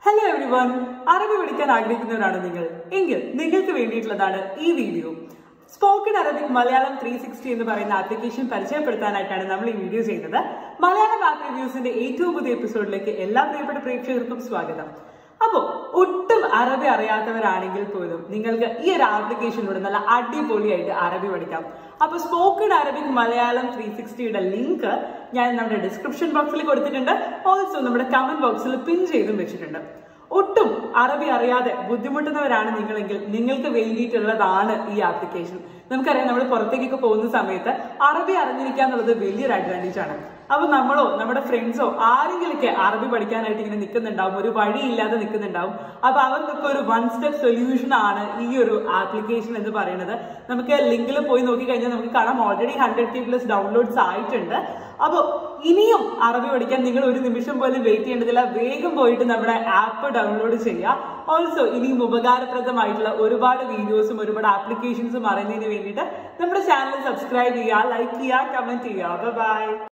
hello every one അറബി പഠിക്കാൻ ആഗ്രഹിക്കുന്നവരാണ് നിങ്ങൾ എങ്കിൽ നിങ്ങൾക്ക് വേണ്ടിയിട്ടുള്ളതാണ് ഈ video spoken Arabic Malayalam three sixty എന്ന് പറയുന്ന ആപ്ലിക്കേഷൻ പരിചയപ്പെടുത്താനായിട്ടാണ് നമ്മൾ ഈ വീഡിയോ ചെയ്യുന്നത് മലയാളം ആപ്പ് റിവ്യൂസിന്റെ ഏറ്റവും പുതിയ എപ്പിസോഡിലേക്ക് എല്ലാ പ്രിയപ്പെട്ട പ്രേക്ഷകർക്കും സ്വാഗതം അപ്പോ ഒട്ടും അറബി അറിയാത്തവരാണെങ്കിൽ പോലും നിങ്ങൾക്ക് ഈ ഒരു ആപ്ലിക്കേഷനിലൂടെ നല്ല അടിപൊളിയായിട്ട് അറബി പഠിക്കാം അപ്പൊ സ്പോക്കൺ അറബിക് മലയാളം ത്രീ സിക്സ്റ്റിയുടെ ലിങ്ക് ഞാൻ നമ്മുടെ ഡിസ്ക്രിപ്ഷൻ ബോക്സിൽ കൊടുത്തിട്ടുണ്ട് ഓൾസോ നമ്മുടെ കമന്റ് ബോക്സിൽ പിൻ ചെയ്തും വെച്ചിട്ടുണ്ട് ഒട്ടും അറബി അറിയാതെ ബുദ്ധിമുട്ടുന്നവരാണ് നിങ്ങളെങ്കിൽ നിങ്ങൾക്ക് വേണ്ടിയിട്ടുള്ളതാണ് ഈ ആപ്ലിക്കേഷൻ നമുക്കറിയാം നമ്മൾ പുറത്തേക്കൊക്കെ പോകുന്ന സമയത്ത് അറബി അറിഞ്ഞിരിക്കുക എന്നുള്ളത് വലിയൊരു അഡ്വാൻറ്റേജ് ആണ് അപ്പൊ നമ്മളോ നമ്മുടെ ഫ്രണ്ട്സോ ആരെങ്കിലൊക്കെ അറബി പഠിക്കാനായിട്ട് ഇങ്ങനെ നിൽക്കുന്നുണ്ടാവും ഒരു വഴിയില്ലാതെ നിൽക്കുന്നുണ്ടാവും അപ്പൊ അവർക്കൊക്കെ ഒരു വൺ സ്റ്റെപ്പ് സൊല്യൂഷൻ ആണ് ഈ ഒരു ആപ്ലിക്കേഷൻ എന്ന് പറയുന്നത് നമുക്ക് ലിങ്കിൽ പോയി നോക്കിക്കഴിഞ്ഞാൽ നമുക്ക് കാണാം already hundred K plus downloads ആയിട്ടുണ്ട് അപ്പോൾ ഇനിയും അറബി പഠിക്കാൻ നിങ്ങൾ ഒരു നിമിഷം പോലും വെയിറ്റ് ചെയ്യേണ്ടതില്ല വേഗം പോയിട്ട് നമ്മുടെ ആപ്പ് ഡൗൺലോഡ് ചെയ്യുക ഓൾസോ ഇനിയും ഉപകാരപ്രദമായിട്ടുള്ള ഒരുപാട് വീഡിയോസും ഒരുപാട് ആപ്ലിക്കേഷൻസും അറിയുന്നതിന് വേണ്ടിയിട്ട് നമ്മുടെ ചാനൽ സബ്സ്ക്രൈബ് ചെയ്യുക ലൈക്ക് ചെയ്യുക കമന്റ് ചെയ്യുക ബൈ